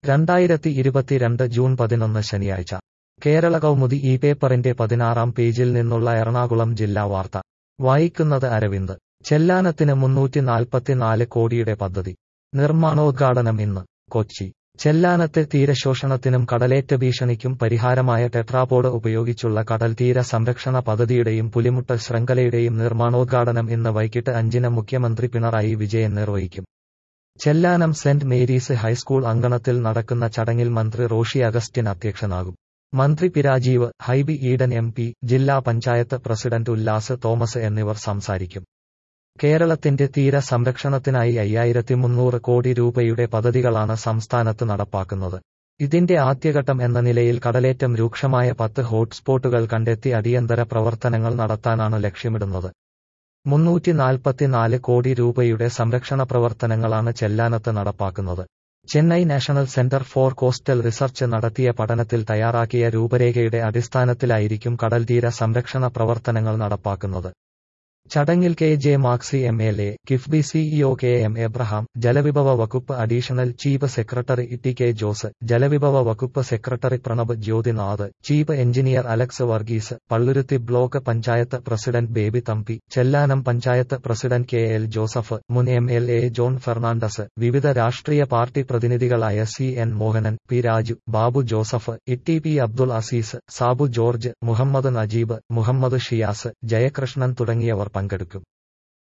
രണ്ടായിരത്തി ഇരുപത്തിരണ്ട് ജൂൺ പതിനൊന്ന് ശനിയാഴ്ച കേരള കൗമുദി ഈ പേപ്പറിന്റെ പതിനാറാം പേജിൽ നിന്നുള്ള എറണാകുളം ജില്ലാ വാർത്ത വായിക്കുന്നത് അരവിന്ദ് ചെല്ലാനത്തിന് മുന്നൂറ്റി നാൽപ്പത്തിനാല് കോടിയുടെ പദ്ധതി നിർമ്മാണോദ്ഘാടനം ഇന്ന് കൊച്ചി ചെല്ലാനത്തെ തീരശോഷണത്തിനും കടലേറ്റ ഭീഷണിക്കും പരിഹാരമായ ടെട്രാപോഡ് ഉപയോഗിച്ചുള്ള കടൽ തീര സംരക്ഷണ പദ്ധതിയുടെയും പുലിമുട്ടൽ ശൃംഖലയുടെയും നിർമ്മാണോദ്ഘാടനം ഇന്ന് വൈകിട്ട് അഞ്ചിന് മുഖ്യമന്ത്രി പിണറായി വിജയൻ നിർവഹിക്കും ചെല്ലാനം സെന്റ് മേരീസ് ഹൈസ്കൂൾ അങ്കണത്തിൽ നടക്കുന്ന ചടങ്ങിൽ മന്ത്രി റോഷി അഗസ്റ്റിൻ അധ്യക്ഷനാകും മന്ത്രി പി Rajeev Hibi Eden M P ജില്ലാ പഞ്ചായത്ത് പ്രസിഡന്റ് ഉല്ലാസ് തോമസ് എന്നിവർ സംസാരിക്കും കേരളത്തിന്റെ തീര സംരക്ഷണത്തിനായി അയ്യായിരത്തി മുന്നൂറ് കോടി രൂപയുടെ പദ്ധതികളാണ് സംസ്ഥാനത്ത് നടപ്പാക്കുന്നത് ഇതിന്റെ ആദ്യഘട്ടം എന്ന നിലയിൽ കടലേറ്റം രൂക്ഷമായ പത്ത് ഹോട്ട്സ്പോട്ടുകൾ കണ്ടെത്തി അടിയന്തര പ്രവർത്തനങ്ങൾ നടത്താനാണ് ലക്ഷ്യമിടുന്നത് മുന്നൂറ്റി നാൽപ്പത്തിനാല് കോടി രൂപയുടെ സംരക്ഷണ പ്രവർത്തനങ്ങളാണ് ചെല്ലാനത്ത് നടപ്പാക്കുന്നത് Chennai national centre for coastal research നടത്തിയ പഠനത്തിൽ തയ്യാറാക്കിയ രൂപരേഖയുടെ അടിസ്ഥാനത്തിലായിരിക്കും കടൽത്തീര സംരക്ഷണ പ്രവർത്തനങ്ങൾ നടപ്പാക്കുന്നത് ചടങ്ങിൽ K J Maxy M L A KIIFB CEO K M Abraham ജലവിഭവ വകുപ്പ് additional chief secretary T K Jose ജലവിഭവ വകുപ്പ് സെക്രട്ടറി Pranab Jyothinath chief engineer Alex Varghese Palluruthy block panchayat president Baby Thampi Chellanam panchayat president K L Joseph മുൻ M L A John Fernandez വിവിധ രാഷ്ട്രീയ പാർട്ടി പ്രതിനിധികളായ C N Mohanan P Raju Babu Joseph E P Abdul Azeez Sabu George Muhammad Najeeb Muhammad Shiyas Jayakrishnan തുടങ്ങിയവർ പങ്കെടുക്കും